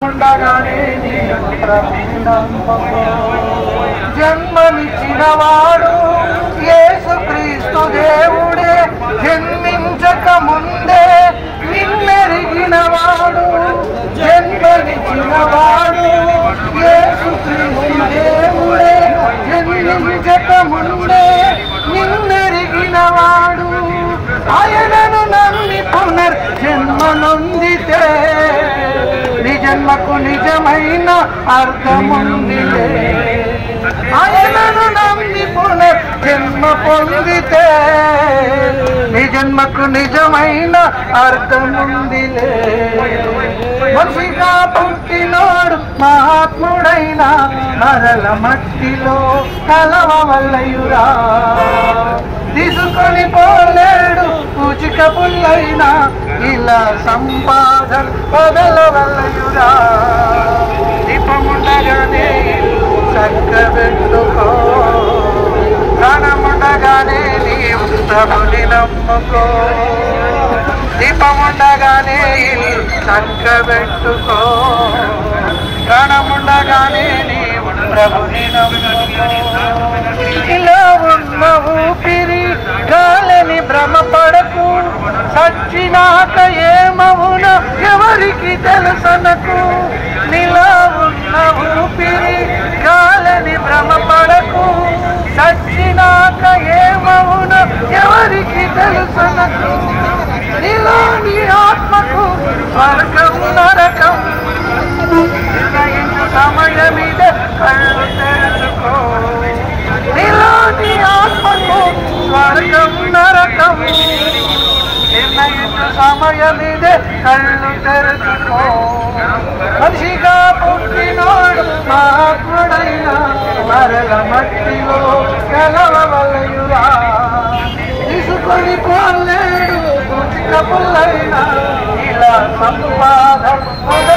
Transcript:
ఉండగానే నీ ప్రభునమ్మకో. జన్మనిచ్చిన వాడు యేసుక్రీస్తు దేవుడే జన్మించక ముందే నిన్నెరిగిన వాడు జన్మనిచ్చిన వాడు యేసుక్రీస్తు దేవుడే జన్మించక ముందే నిన్నెరిగిన వాడు ఆయనను నమ్మి పునర్ జన్మ నొందితే నీ జన్మకు నిజమైన అర్థముందిలే ఆయనను నమ్మి పునర్ జన్మ పొందితే నీ జన్మకు నిజమైన అర్థముందిలే మనిషిగా పుట్టినోడు మహాత్ముడైన మరల మట్టిలో కలవవల్లయురా తీసుకొని పోలేడు పూచిక పుల్లైనా ఇలా సంపాదన పదలవల్లయురా దీపముండగానే చక్కబెట్టుకో ప్రాణముండగానే నీవు ప్రభుని నమ్ముకో దీపముండగానే చక్కబెట్టుకో ప్రాణముండగానే నీవు ప్రభుని నమ్ముకో ఇలా ఉన్న ఊపిరి గాలని భ్రమపడకు సచ్చినాక ఏమవున ఎవరికి తెలుసనకు నిలా ఉన్న ఊపిరి గాలని భ్రమపడకు సచ్చినాక ఏమవున ఎవరికి తెలుసనకు నీలోని ఆత్మకు స్వర్గం నరకం నిర్ణయించు సమయమిద కళ్ళు తెరుచుకో నీలోని ఆత్మకు స్వర్గం నరకం నిర్ణయించు సమయమిదే కళ్ళు తెరుచుకో మనిషిగా పుట్టినోడు మహాత్ముడైన మరల మట్టిలో కలవలయురా తీసుకొని పోలేడు పుట్టిన పుల్లైన ఇలా సంపాదన